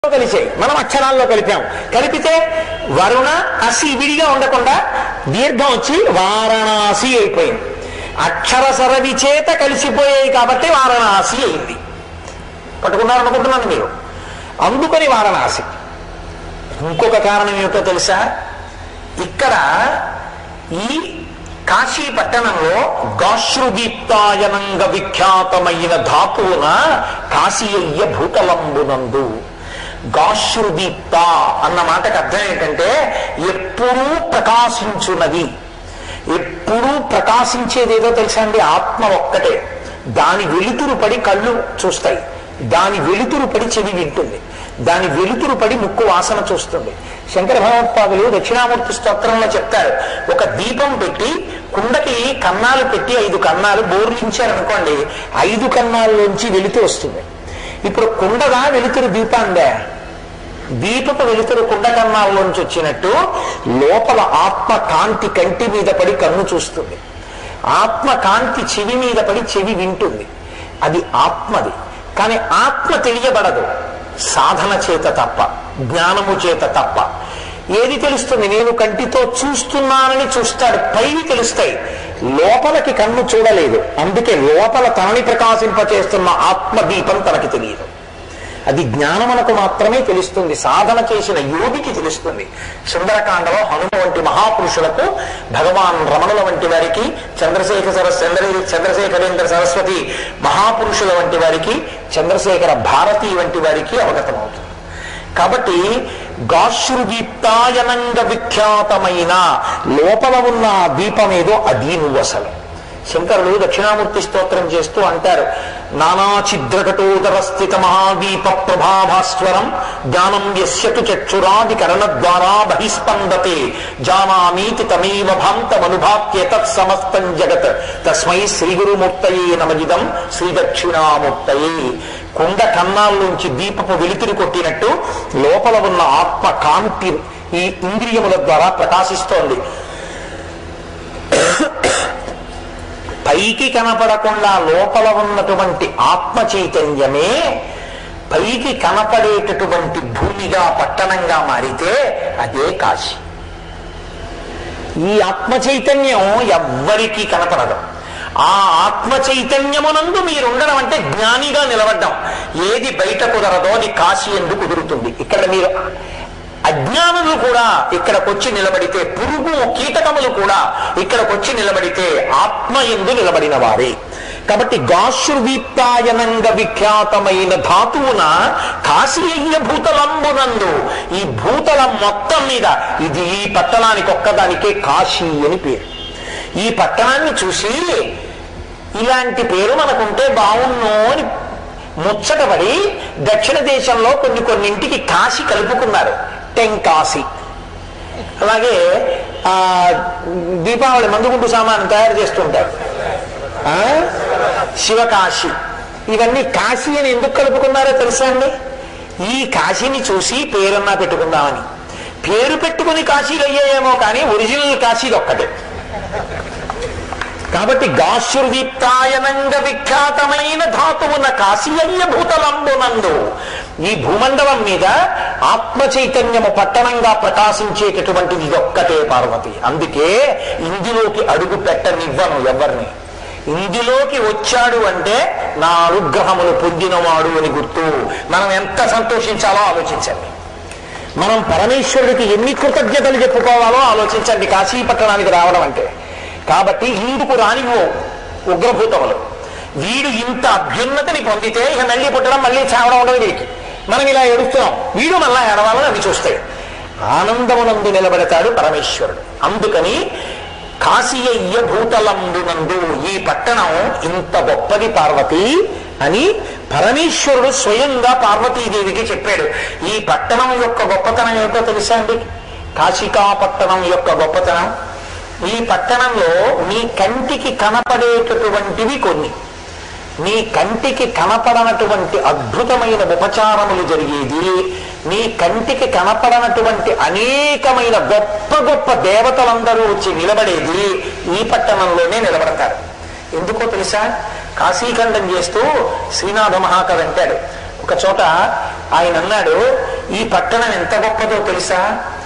కలిసాయి మనం అక్షరాల్లో కలిపాం కలిపితే వరుణ అసి విడిగా ఉండకుండా దీర్ఘం వచ్చి వారణాసి అయిపోయింది అక్షర సరవి చేత కలిసిపోయాయి కాబట్టి వారణాసి అయింది పట్టుకున్నారనుకుంటున్నాను మీరు అందుకని వారణాసి ఇంకొక కారణం ఏమిటో తెలుసా ఇక్కడ ఈ కాశీ పట్టణంలో గాశ్రుదీప్తాయనంగా విఖ్యాతమైన ధాతువున కాశీయ్య భూతలంబునందు గాశ్రుదీప్త అన్న మాటకు అర్థం ఏంటంటే ఎప్పుడూ ప్రకాశించున్నది ఎప్పుడూ ప్రకాశించేది ఏదో తెలుసా అండి ఆత్మ ఒక్కటే దాని వెలుతురు పడి కళ్ళు చూస్తాయి దాని వెలుతురు పడి చెవి వింటుంది దాని వెలుతురు పడి ముక్కు వాసన చూస్తుంది శంకర భగవత్పాదులు దక్షిణామూర్తి స్తోత్రంలో చెప్తారు ఒక దీపం పెట్టి కుండకి కన్నాలు పెట్టి ఐదు కన్నాలు బోర్లించారనుకోండి ఐదు కన్నాల్లోంచి వెలుతురు వస్తుంది ఇప్పుడు కుండగా వెలుతురు దీపాందే దీపపు వెలుతురు కుండ కన్నాల్లోంచి వచ్చినట్టు లోపల ఆత్మ కాంతి కంటి మీద పడి కన్ను చూస్తుంది ఆత్మ కాంతి చెవి మీద పడి చెవి వింటుంది అది ఆత్మది కానీ ఆత్మ తెలియబడదు సాధన చేత తప్ప జ్ఞానము చేత తప్ప ఏది తెలుస్తుంది నేను కంటితో చూస్తున్నానని చూస్తాడు పైవి తెలుస్తాయి లోపలికి కన్ను చూడలేదు అందుకే లోపల తనని ప్రకాశింపచేస్తున్న ఆత్మ దీపం తనకి తెలియదు అది జ్ఞానమునకు మాత్రమే తెలుస్తుంది సాధన చేసిన యోగికి తెలుస్తుంది సుందరకాండలో హనుమ వంటి మహాపురుషులకు భగవాన్ రమణుల వంటి వారికి చంద్రశేఖర సరస్ చంద్ర చంద్రశేఖరేంద్ర సరస్వతి మహాపురుషుల వంటి వారికి చంద్రశేఖర భారతి వంటి వారికి అవగతమవుతుంది కాబట్టి గాశ్రుదీప్తాయనంగ విఖ్యాతమైన లోపల ఉన్న ఆ దీపమేదో అది నువ్వు అసలు శంకరులు దక్షిణామూర్తి స్తోత్రం చేస్తూ అంటారు నానా ఛిద్రకటోదర స్థిత మహాదీప ప్రభాభాస్వరం జ్ఞానం యస్యతు చక్షురాది కరణ ద్వారా బహిస్పందతే జానామీతి తమేవ భాంతమనుభాత్య తత్సమస్తం జగత్ తస్మై శ్రీ గురుమూర్తయే నమజిదం శ్రీ దక్షిణామూర్తయే కుండ కన్నాల్లోంచి దీపపు వెలుతురు కొట్టినట్టు లోపల ఉన్న ఆత్మ కాంతి ఈ ఇంద్రియముల ద్వారా ప్రకాశిస్తోంది పైకి కనపడకుండా లోపల ఉన్నటువంటి ఆత్మ చైతన్యమే పైకి కనపడేటటువంటి భూమిగా పట్టణంగా మారితే అదే కాశీ ఈ ఆత్మ చైతన్యం ఎవ్వరికీ కనపడదు ఆ ఆత్మ చైతన్యమునందు మీరుండడం అంటే జ్ఞానిగా నిలబడ్డం ఏది బయట కుదరదో అది కాశీ ఎందు కుదురుతుంది ఇక్కడ మీరు అజ్ఞానులు కూడా ఇక్కడికొచ్చి నిలబడితే పురుగు కీటకములు కూడా ఇక్కడికొచ్చి నిలబడితే ఆత్మ ఎందు నిలబడిన వారే కాబట్టి గాశ్రుదీప్తాయనంగ విఖ్యాతమైన ధాతువున కాశీయ భూతలంబునందు ఈ భూతలం మొత్తం మీద ఇది ఈ పట్టణానికి ఒక్కదానికే కాశీ అని పేరు ఈ పట్టణాన్ని చూసి ఇలాంటి పేరు మనకుంటే బాగున్నో అని ముచ్చటపడి దక్షిణ దేశంలో కొన్ని కొన్నింటికి కాశీ కలుపుకున్నారు టెంకాసి అలాగే ఆ దీపావళి మందుగుండు సామాను తయారు చేస్తుంటారు ఆ శివకాశి ఇవన్నీ కాశీ అని ఎందుకు కలుపుకున్నారో తెలుసా అండి ఈ కాశీని చూసి పేరన్నా పెట్టుకుందామని పేరు పెట్టుకుని కాశీలు అయ్యాయేమో కానీ ఒరిజినల్ కాశీది ఒక్కటే కాబట్టి గాశ్రుదీప్తాయనంగ విఖ్యాతమైన ధాతువున్న కాశీయ్య భూతలంబునందు ఈ భూమండలం మీద ఆత్మ చైతన్యము పట్టణంగా ప్రకాశించేటటువంటిది ఒక్కటే పార్వతి అందుకే ఇందులోకి అడుగు పెట్టనివ్వను ఎవరిని ఇందులోకి వచ్చాడు అంటే నా అనుగ్రహములు పొందినవాడు అని గుర్తు మనం ఎంత సంతోషించాలో ఆలోచించండి మనం పరమేశ్వరుడికి ఎన్ని కృతజ్ఞతలు చెప్పుకోవాలో ఆలోచించండి కాశీ పట్టణానికి రావడం అంటే కాబట్టి ఇందుకు రానివ్వు ఉగ్రభూతములు వీడు ఇంత అభ్యున్నతిని పొందితే ఇక మళ్ళీ పుట్టడం మళ్ళీ చావడం ఉండదు వీడికి మనం ఇలా ఏడుస్తున్నాం వీడు మళ్ళా ఏడవాలని అవి చూస్తాయి ఆనందమునందు నిలబడతాడు పరమేశ్వరుడు అందుకని కాశీయ్య భూతలందునందు ఈ పట్టణం ఇంత గొప్పది పార్వతి అని పరమేశ్వరుడు స్వయంగా పార్వతీదేవికి చెప్పాడు ఈ పట్టణం యొక్క గొప్పతనం ఏమిటో తెలుసా అండి కాశికా పట్టణం యొక్క గొప్పతనం ఈ పట్టణంలో నీ కంటికి కనపడేటటువంటివి కొన్ని నీ కంటికి కనపడనటువంటి అద్భుతమైన ఉపచారములు జరిగేది నీ కంటికి కనపడనటువంటి అనేకమైన గొప్ప గొప్ప దేవతలందరూ వచ్చి నిలబడేది ఈ పట్టణంలోనే నిలబడతారు ఎందుకో తెలుసా కాశీఖండం చేస్తూ శ్రీనాథ మహాకవి అంటాడు ఒక చోట ఆయన అన్నాడు ఈ పట్టణం ఎంత గొప్పదో తెలుసా